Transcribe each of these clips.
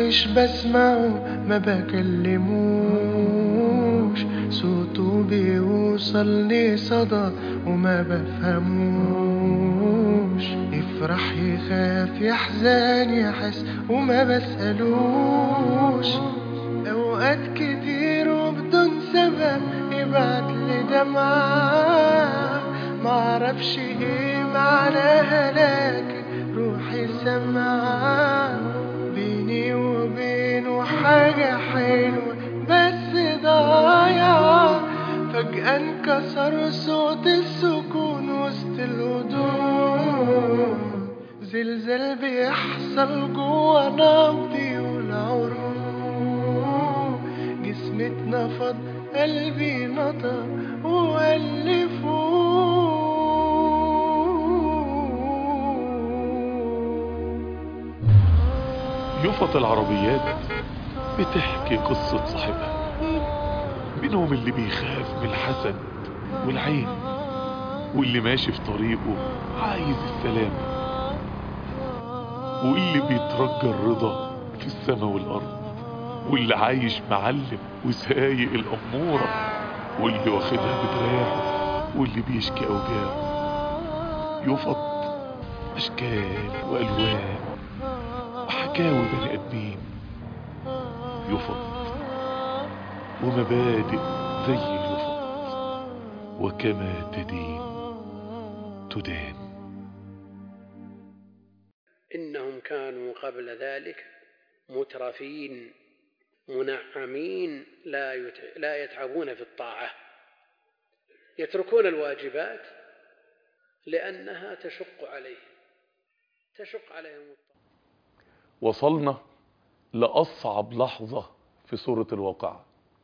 عايش بسمعه ما بكلموش صوته بيوصلني صدى وما بفهموش يفرح يخاف يحزن يحس وما بسألوش أوقات كتير وبدون سبب يبعت لي دمعة معرفش ايه معناها لكن روحي سمعة بيني وبينه حاجة حلوة بس ضايعة فجأة انكسر صوت السكون وسط الهدوء زلزال بيحصل جوا نبضي والعروق جسمي اتنفض قلبي نطق وقال لي فوق يفط العربيات بتحكي قصة صاحبها منهم اللي بيخاف من الحسد والعين واللي ماشي في طريقه عايز السلام واللي بيترجى الرضا في السماء والأرض واللي عايش معلم وسايق الأمورة واللي واخدها بدراعه واللي بيشكي أوجاعه يفط أشكال وألوان وحكاوي بني آدمين يفط ومبادئ زي اليفط وكما تدين تدان إنهم كانوا قبل ذلك مترفين منعمين لا يت- لا يتعبون في الطاعة يتركون الواجبات لأنها تشق عليهم تشق عليهم الطاعة وصلنا لأصعب لحظة في سورة الواقعة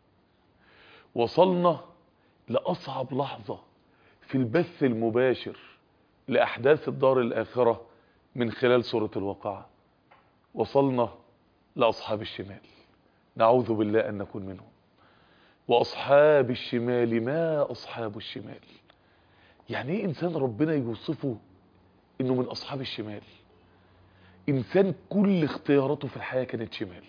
وصلنا لأصعب لحظة في البث المباشر لأحداث الدار الآخرة من خلال سورة الواقعة وصلنا لأصحاب الشمال نعوذ بالله أن نكون منهم وأصحاب الشمال ما أصحاب الشمال يعني إيه إنسان ربنا يوصفه إنه من أصحاب الشمال إنسان كل اختياراته في الحياة كانت شمال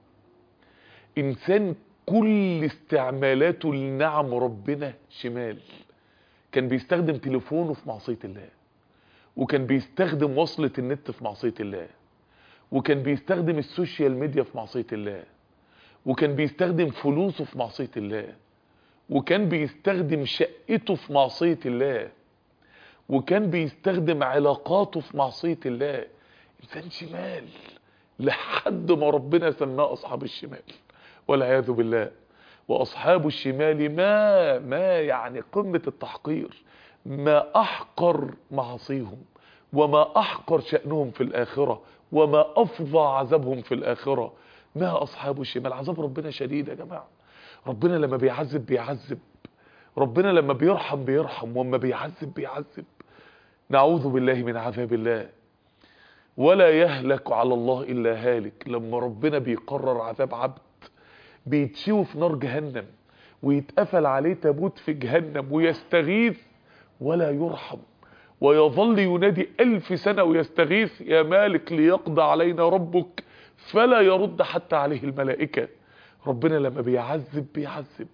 إنسان كل استعمالاته لنعم ربنا شمال كان بيستخدم تليفونه في معصية الله وكان بيستخدم وصلة النت في معصية الله وكان بيستخدم السوشيال ميديا في معصية الله وكان بيستخدم فلوسه في معصية الله وكان بيستخدم شقته في معصية الله وكان بيستخدم علاقاته في معصية الله إنسان شمال لحد ما ربنا سماه أصحاب الشمال والعياذ بالله وأصحاب الشمال ما ما يعني قمة التحقير ما أحقر معاصيهم وما أحقر شأنهم في الآخرة وما أفظع عذابهم في الآخرة ما أصحاب الشمال عذاب ربنا شديد يا جماعة ربنا لما بيعذب بيعذب ربنا لما بيرحم بيرحم وما بيعذب بيعذب نعوذ بالله من عذاب الله ولا يهلك على الله إلا هالك لما ربنا بيقرر عذاب عبد بيتشوي في نار جهنم ويتقفل عليه تابوت في جهنم ويستغيث ولا يرحم ويظل ينادي ألف سنة ويستغيث يا مالك ليقضى علينا ربك فلا يرد حتى عليه الملائكة ربنا لما بيعذب بيعذب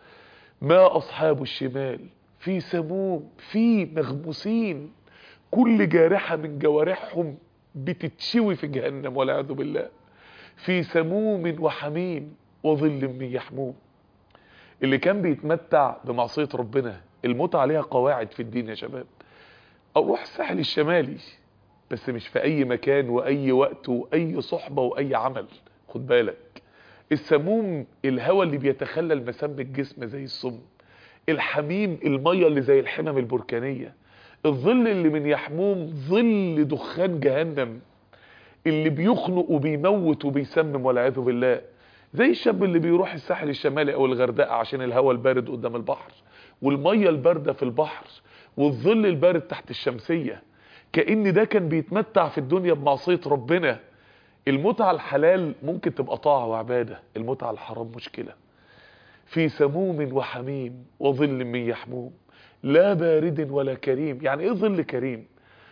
ما أصحاب الشمال في سموم في مغموسين كل جارحة من جوارحهم بتتشوي في جهنم والعياذ بالله في سموم وحميم وظل من يحموم اللي كان بيتمتع بمعصية ربنا الموت عليها قواعد في الدين يا شباب اروح الساحل الشمالي بس مش في اي مكان واي وقت واي صحبة واي عمل خد بالك السموم الهواء اللي بيتخلل مسام الجسم زي السم الحميم المية اللي زي الحمم البركانية الظل اللي من يحموم ظل دخان جهنم اللي بيخنق وبيموت وبيسمم والعياذ بالله زي الشاب اللي بيروح الساحل الشمالي او الغردقه عشان الهواء البارد قدام البحر والميه البارده في البحر والظل البارد تحت الشمسيه كأن ده كان بيتمتع في الدنيا بمعصيه ربنا المتعه الحلال ممكن تبقى طاعه وعباده المتعه الحرام مشكله في سموم وحميم وظل من يحموم لا بارد ولا كريم يعني ايه ظل كريم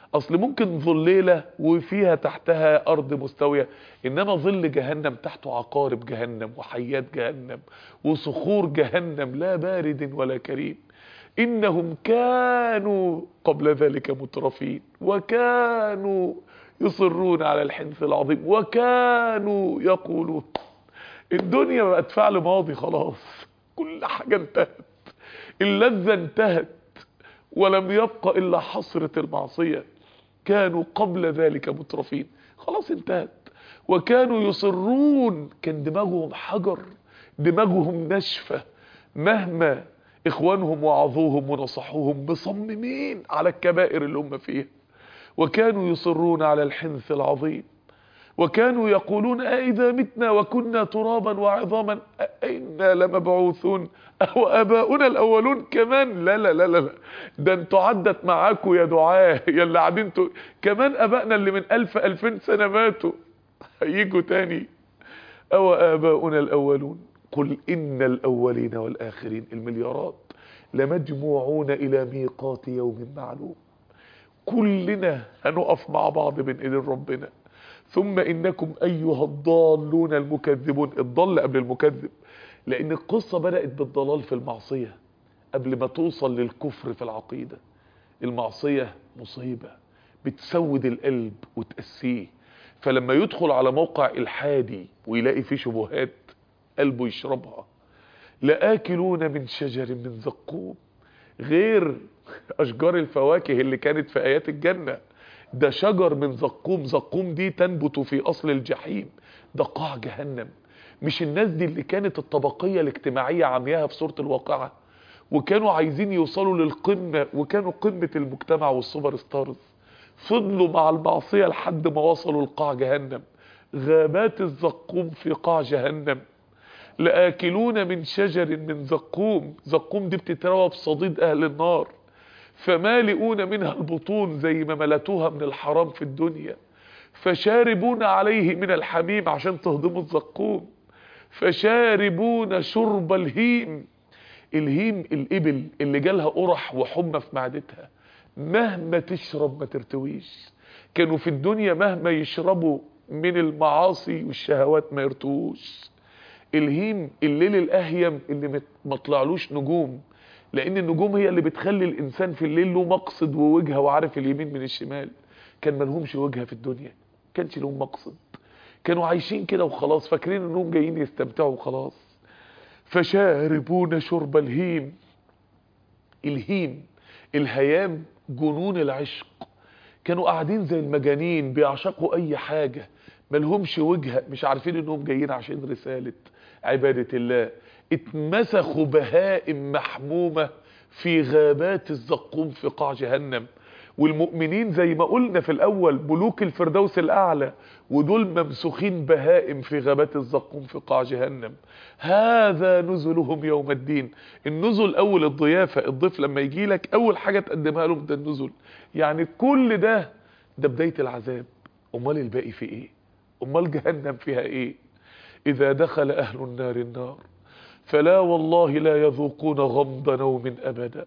اصل ممكن ظليلة وفيها تحتها ارض مستوية انما ظل جهنم تحته عقارب جهنم وحيات جهنم وصخور جهنم لا بارد ولا كريم انهم كانوا قبل ذلك مترفين وكانوا يصرون على الحنث العظيم وكانوا يقولون الدنيا بقت فعل ماضي خلاص كل حاجة انتهت اللذة انتهت ولم يبقى إلا حسرة المعصية كانوا قبل ذلك مترفين خلاص انتهت وكانوا يصرون كان دماغهم حجر دماغهم ناشفة مهما إخوانهم وعظوهم ونصحوهم مصممين على الكبائر اللي هم فيها وكانوا يصرون على الحنث العظيم وكانوا يقولون أئذا متنا وكنا ترابا وعظاما أئنا لمبعوثون أو أباؤنا الأولون كمان لا لا لا لا لا. ده انتوا عدت معاكم يا دعاة يا اللي قاعدين انتوا كمان أبائنا اللي من ألف ألفين سنة ماتوا هيجوا تاني أو آباؤنا الأولون قل إن الأولين والآخرين المليارات لمجموعون إلى ميقات يوم معلوم كلنا هنقف مع بعض بين ايدين ربنا ثم انكم ايها الضالون المكذبون الضال قبل المكذب لان القصة بدأت بالضلال في المعصية قبل ما توصل للكفر في العقيدة المعصية مصيبة بتسود القلب وتأسيه فلما يدخل على موقع الحادي ويلاقي فيه شبهات قلبه يشربها لآكلون من شجر من زقوم غير أشجار الفواكه اللي كانت في آيات الجنة ده شجر من زقوم زقوم دي تنبت في أصل الجحيم ده قاع جهنم مش الناس دي اللي كانت الطبقية الاجتماعية عمياها في سورة الواقعة وكانوا عايزين يوصلوا للقمة وكانوا قمة المجتمع والسوبر ستارز فضلوا مع المعصية لحد ما وصلوا لقاع جهنم غابات الزقوم في قاع جهنم لآكلون من شجر من زقوم زقوم دي بتتروى بصديد أهل النار فمالئون منها البطون زي ما ملتوها من الحرام في الدنيا فشاربون عليه من الحميم عشان تهضموا الزقوم فشاربون شرب الهيم الهيم الإبل اللي جالها قرح وحمى في معدتها مهما تشرب ما ترتويش كانوا في الدنيا مهما يشربوا من المعاصي والشهوات ما يرتوش الهيم الليل الأهيم اللي ما طلعلوش نجوم لأن النجوم هي اللي بتخلي الإنسان في الليل له مقصد ووجهة وعارف اليمين من الشمال كان ملهمش وجهة في الدنيا كانش لهم مقصد كانوا عايشين كده وخلاص فاكرين انهم جايين يستمتعوا وخلاص فشاربون شرب الهيم الهيم الهيام جنون العشق كانوا قاعدين زي المجانين بيعشقوا اي حاجة ملهمش وجهة مش عارفين انهم جايين عشان رسالة عبادة الله اتمسخوا بهائم محمومة في غابات الزقوم في قاع جهنم والمؤمنين زي ما قلنا في الاول ملوك الفردوس الاعلى ودول ممسوخين بهائم في غابات الزقوم في قاع جهنم هذا نزلهم يوم الدين النزل اول الضيافة الضيف لما يجي لك اول حاجة تقدمها لهم ده النزل يعني كل ده ده بداية العذاب امال الباقي في ايه امال جهنم فيها ايه اذا دخل اهل النار النار فلا والله لا يذوقون غمض نوم ابدا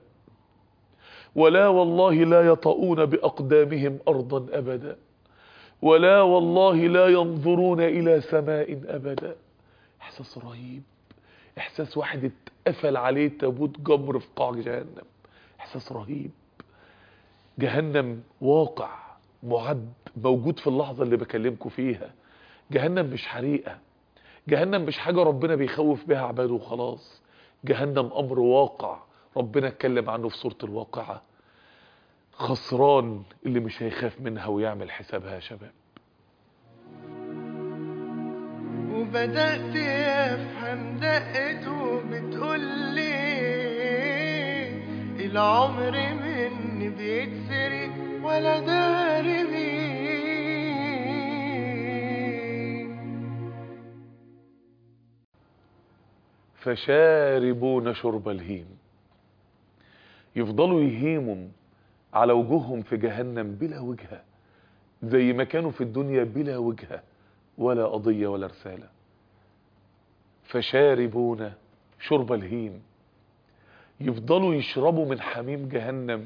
ولا والله لا يطؤون بأقدامهم أرضا أبدا ولا والله لا ينظرون إلى سماء أبدا إحساس رهيب إحساس واحد اتقفل عليه تابوت جمر في قاع جهنم إحساس رهيب جهنم واقع معد موجود في اللحظة اللي بكلمكم فيها جهنم مش حريقة جهنم مش حاجة ربنا بيخوف بها عباده وخلاص جهنم أمر واقع ربنا اتكلم عنه في سورة الواقعة خسران اللي مش هيخاف منها ويعمل حسابها يا شباب وبدأت أفهم دقته بتقول لي العمر مني بيتسرق ولا داري بيه فشاربون شرب الهيم يفضلوا يهيموا على وجوههم في جهنم بلا وجهة زي ما كانوا في الدنيا بلا وجهة ولا قضية ولا رسالة فشاربون شرب الهيم يفضلوا يشربوا من حميم جهنم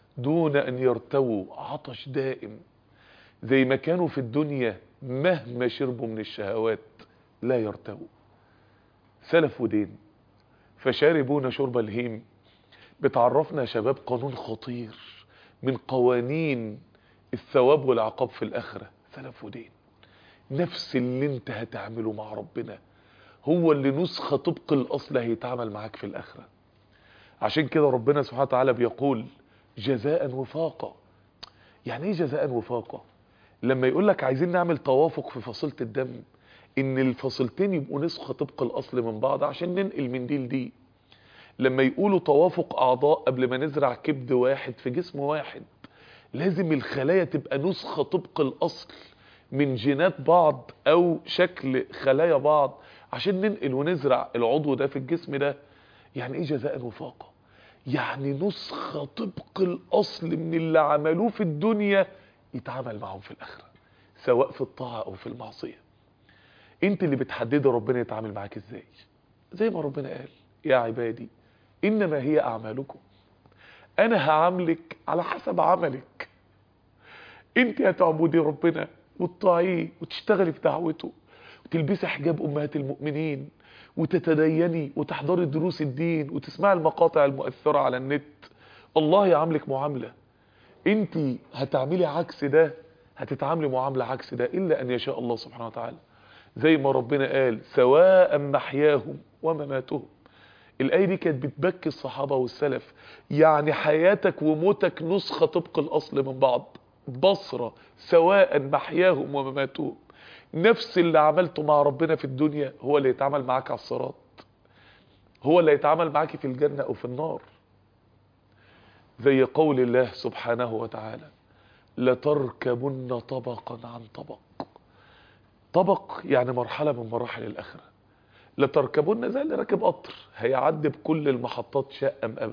دون ان يرتووا عطش دائم زي ما كانوا في الدنيا مهما شربوا من الشهوات لا يرتووا سلف ودين فشاربون شرب الهيم بتعرفنا يا شباب قانون خطير من قوانين الثواب والعقاب في الآخرة سلف ودين نفس اللي انت هتعمله مع ربنا هو اللي نسخة طبق الأصل هيتعامل معاك في الآخرة عشان كده ربنا سبحانه وتعالى بيقول جزاء وفاقا يعني ايه جزاء وفاقا لما يقول لك عايزين نعمل توافق في فصيلة الدم ان الفصيلتين يبقوا نسخة طبق الأصل من بعض عشان ننقل من دي لدي لما يقولوا توافق أعضاء قبل ما نزرع كبد واحد في جسم واحد لازم الخلايا تبقى نسخة طبق الأصل من جينات بعض أو شكل خلايا بعض عشان ننقل ونزرع العضو ده في الجسم ده يعني ايه جزاء وفاقة يعني نسخة طبق الأصل من اللي عملوه في الدنيا يتعامل معهم في الآخرة سواء في الطاعة أو في المعصية انت اللي بتحددي ربنا يتعامل معاك ازاي زي ما ربنا قال يا عبادي انما هي اعمالكم انا هعاملك على حسب عملك انت هتعبدي ربنا وتطاعيه وتشتغلي في دعوته وتلبسي حجاب امهات المؤمنين وتتديني وتحضري دروس الدين وتسمعي المقاطع المؤثرة على النت الله يعاملك معاملة انت هتعملي عكس ده هتتعاملي معاملة عكس ده الا ان يشاء الله سبحانه وتعالى زي ما ربنا قال سواء محياهم ومماتهم الآية دي كانت بتبكي الصحابة والسلف يعني حياتك وموتك نسخة طبق الأصل من بعض بصرة سواء محياهم ومماتهم نفس اللي عملته مع ربنا في الدنيا هو اللي يتعامل معاك على الصراط هو اللي يتعامل معاك في الجنة أو في النار زي قول الله سبحانه وتعالى لتركبن طبقا عن طبق طبق يعني مرحلة من مراحل الآخرة لتركبن زي اللي راكب قطر هيعدي بكل المحطات شاء أم أبى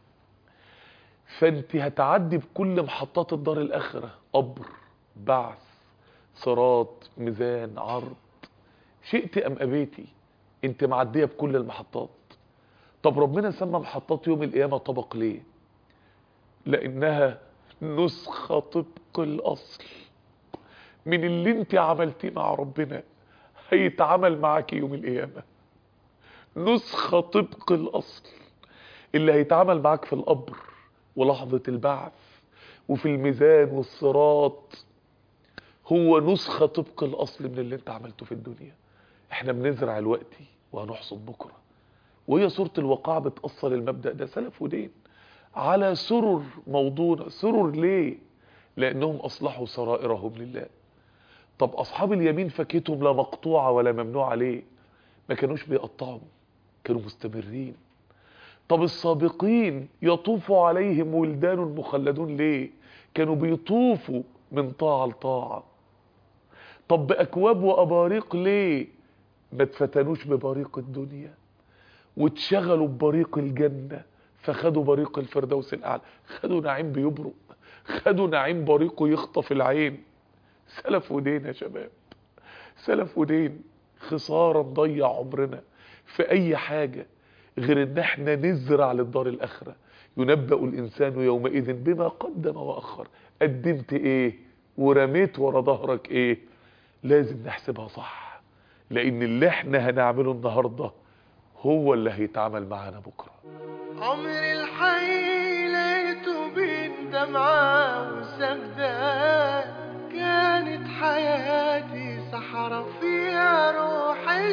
فانت هتعدي بكل محطات الدار الآخرة قبر بعث صراط ميزان عرض شئت أم أبيتي انت معدية بكل المحطات طب ربنا سمى محطات يوم القيامة طبق ليه لأنها نسخة طبق الأصل من اللي انت عملتيه مع ربنا هيتعامل معاك يوم القيامة نسخة طبق الأصل اللي هيتعامل معاك في القبر ولحظة البعث وفي الميزان والصراط هو نسخة طبق الأصل من اللي انت عملته في الدنيا احنا بنزرع الوقت وهنحصد بكرة وهي سورة الوقاع بتأصل المبدأ ده سلف ودين على سرر موضونة سرر ليه لأنهم أصلحوا سرائرهم لله طب أصحاب اليمين فكيتهم لا مقطوعة ولا ممنوعة ليه ما كانوش بيقطعوا كانوا مستمرين طب السابقين يطوف عليهم ولدان مخلدون ليه كانوا بيطوفوا من طاعة لطاعة طب بأكواب وأباريق ليه ما اتفتنوش ببريق الدنيا واتشغلوا ببريق الجنة فخدوا بريق الفردوس الأعلى خدوا نعيم بيبرق خدوا نعيم بريقه يخطف العين سلف ودين يا شباب سلف ودين خسارة نضيع عمرنا في أي حاجة غير ان احنا نزرع للدار الآخرة ينبأ الإنسان يومئذ بما قدم وأخر قدمت ايه ورميت ورا ظهرك ايه لازم نحسبها صح لأن اللي احنا هنعمله النهاردة هو اللي هيتعامل معانا بكرة عمري الحي لقيته بين دمعة وسجدة كانت حياتي صحراء فيها روحي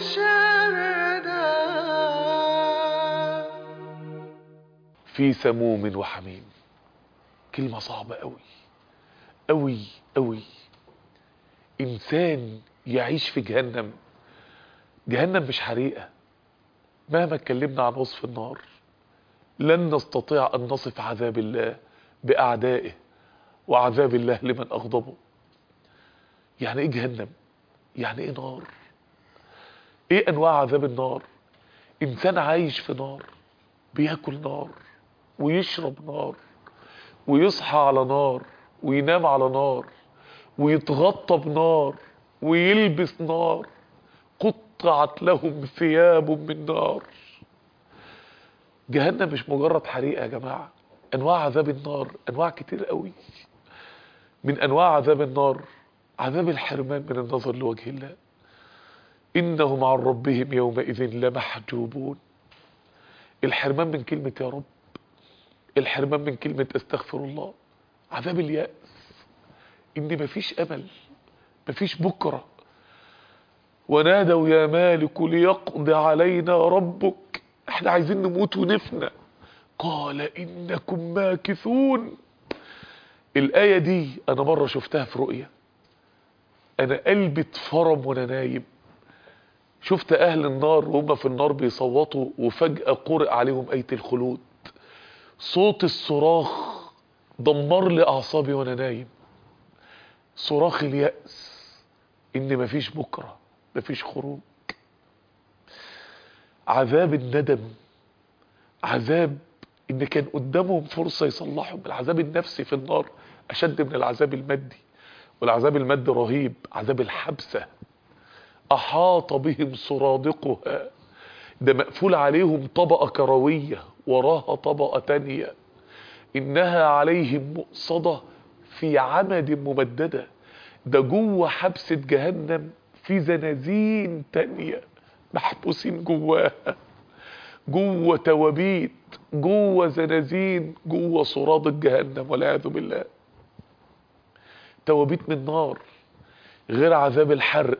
شاردة في سموم وحميم كلمة صعبة قوي قوي قوي انسان يعيش في جهنم جهنم مش حريقة مهما اتكلمنا عن وصف النار لن نستطيع ان نصف عذاب الله باعدائه وعذاب الله لمن اغضبه يعني ايه جهنم يعني ايه نار ايه انواع عذاب النار انسان عايش في نار بياكل نار ويشرب نار ويصحى على نار وينام على نار ويتغطى بنار ويلبس نار قطعت لهم ثياب من نار جهنم مش مجرد حريقة يا جماعة انواع عذاب النار انواع كتير قوي من انواع عذاب النار عذاب الحرمان من النظر لوجه الله انهم عن ربهم يومئذ لمحجوبون الحرمان من كلمة يا رب الحرمان من كلمة استغفر الله عذاب اليأس ان مفيش امل مفيش بكرة ونادوا يا مالك ليقض علينا ربك احنا عايزين نموت ونفنى قال انكم ماكثون الآية دي انا مرة شفتها في رؤية انا قلبي اتفرم وانا نايم شفت اهل النار وهم في النار بيصوتوا وفجأة قرئ عليهم آية الخلود صوت الصراخ دمر لي اعصابي وانا نايم صراخ اليأس ان مفيش بكرة مفيش خروج عذاب الندم عذاب ان كان قدامهم فرصة يصلحوا العذاب النفسي في النار اشد من العذاب المادي والعذاب المادي رهيب عذاب الحبسة احاط بهم سرادقها ده مقفول عليهم طبقة كروية وراها طبقة تانية انها عليهم مؤصدة في عمد ممددة ده جوه حبسة جهنم في زنازين تانية محبوسين جواها جوه توابيت جوه زنازين جوه سرادق جهنم والعياذ بالله توابيت من نار غير عذاب الحرق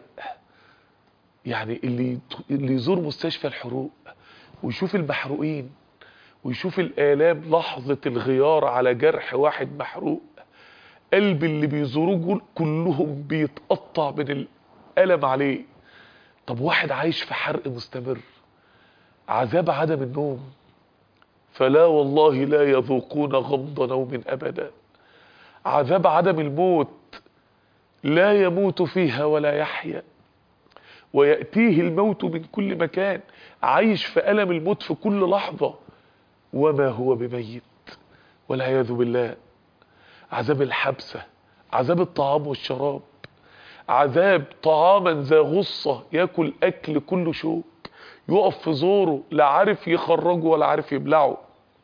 يعني اللي اللي يزور مستشفى الحروق ويشوف المحروقين ويشوف الآلام لحظة الغيار على جرح واحد محروق قلب اللي بيزوروه كلهم بيتقطع من الألم عليه طب واحد عايش في حرق مستمر عذاب عدم النوم فلا والله لا يذوقون غمض نوم أبدا عذاب عدم الموت لا يموت فيها ولا يحيا ويأتيه الموت من كل مكان عايش في ألم الموت في كل لحظة وما هو بميت والعياذ بالله عذاب الحبسة عذاب الطعام والشراب عذاب طعاما ذا غصة ياكل أكل كله شوك يقف في زوره لا عارف يخرجه ولا عارف يبلعه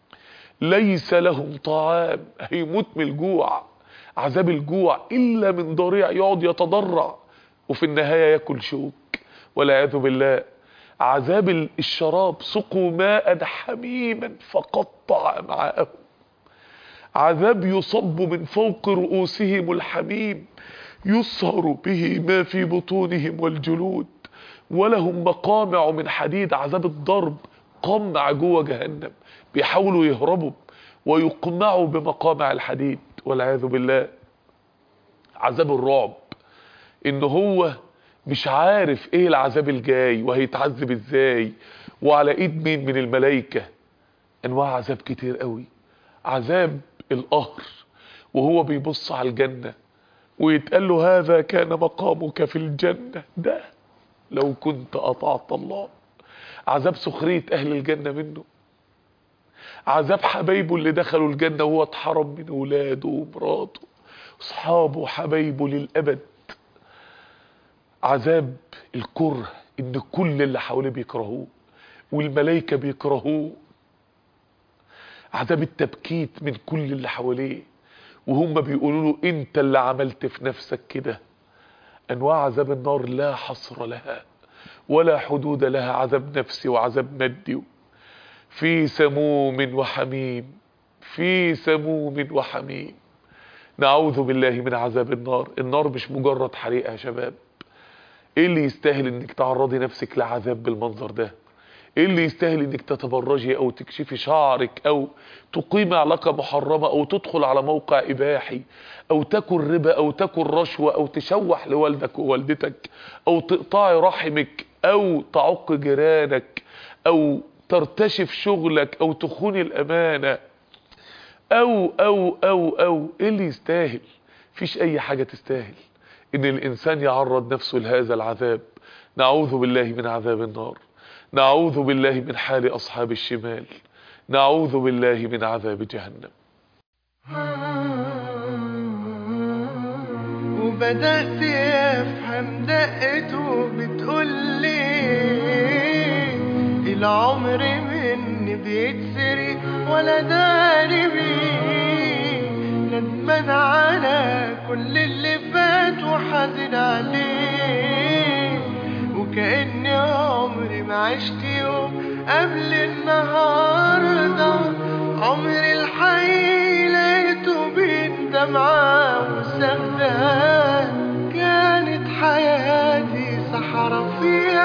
ليس لهم طعام هيموت من الجوع عذاب الجوع إلا من ضريع يقعد يتضرع وفي النهاية ياكل شوك والعياذ بالله عذاب الشراب سقوا ماء حميما فقطع امعاءهم عذاب يصب من فوق رؤوسهم الحميم يصهر به ما في بطونهم والجلود ولهم مقامع من حديد عذاب الضرب قمع جوه جهنم بيحاولوا يهربوا ويقمعوا بمقامع الحديد والعياذ بالله عذاب الرعب ان هو مش عارف ايه العذاب الجاي وهيتعذب ازاي وعلى ايد مين من الملائكة انواع عذاب كتير قوي عذاب القهر وهو بيبص على الجنة ويتقال له هذا كان مقامك في الجنة ده لو كنت اطعت الله عذاب سخرية اهل الجنة منه عذاب حبايبه اللي دخلوا الجنة وهو اتحرم من ولاده ومراته اصحابه وحبايبه للابد عذاب الكره ان كل اللي حواليه بيكرهوه والملائكه بيكرهوه عذاب التبكيت من كل اللي حواليه وهم بيقولوا له انت اللي عملت في نفسك كده انواع عذاب النار لا حصر لها ولا حدود لها عذاب نفسي وعذاب مادي في سموم وحميم في سموم وحميم نعوذ بالله من عذاب النار النار مش مجرد حريقه يا شباب ايه اللي يستاهل انك تعرضي نفسك لعذاب بالمنظر ده ايه اللي يستاهل انك تتبرجي او تكشفي شعرك او تقيمي علاقة محرمة او تدخل على موقع اباحي او تاكل ربا او تاكل رشوة او تشوح لوالدك ووالدتك او تقطعي رحمك او تعق جيرانك او ترتشف شغلك او تخوني الامانة او او او او ايه اللي يستاهل فيش اي حاجة تستاهل ان الانسان يعرض نفسه لهذا العذاب نعوذ بالله من عذاب النار نعوذ بالله من حال اصحاب الشمال نعوذ بالله من عذاب جهنم وبدأت افهم دقته بتقول لي العمر مني رضي يتسرق ولا داري بيه ندمان على كل اللي فات وحزن عليه وكأني عمري ما عشت يوم قبل النهاردة عمري الحي لقيته بين دمعة وسهدان كانت حياتي صحرا فيها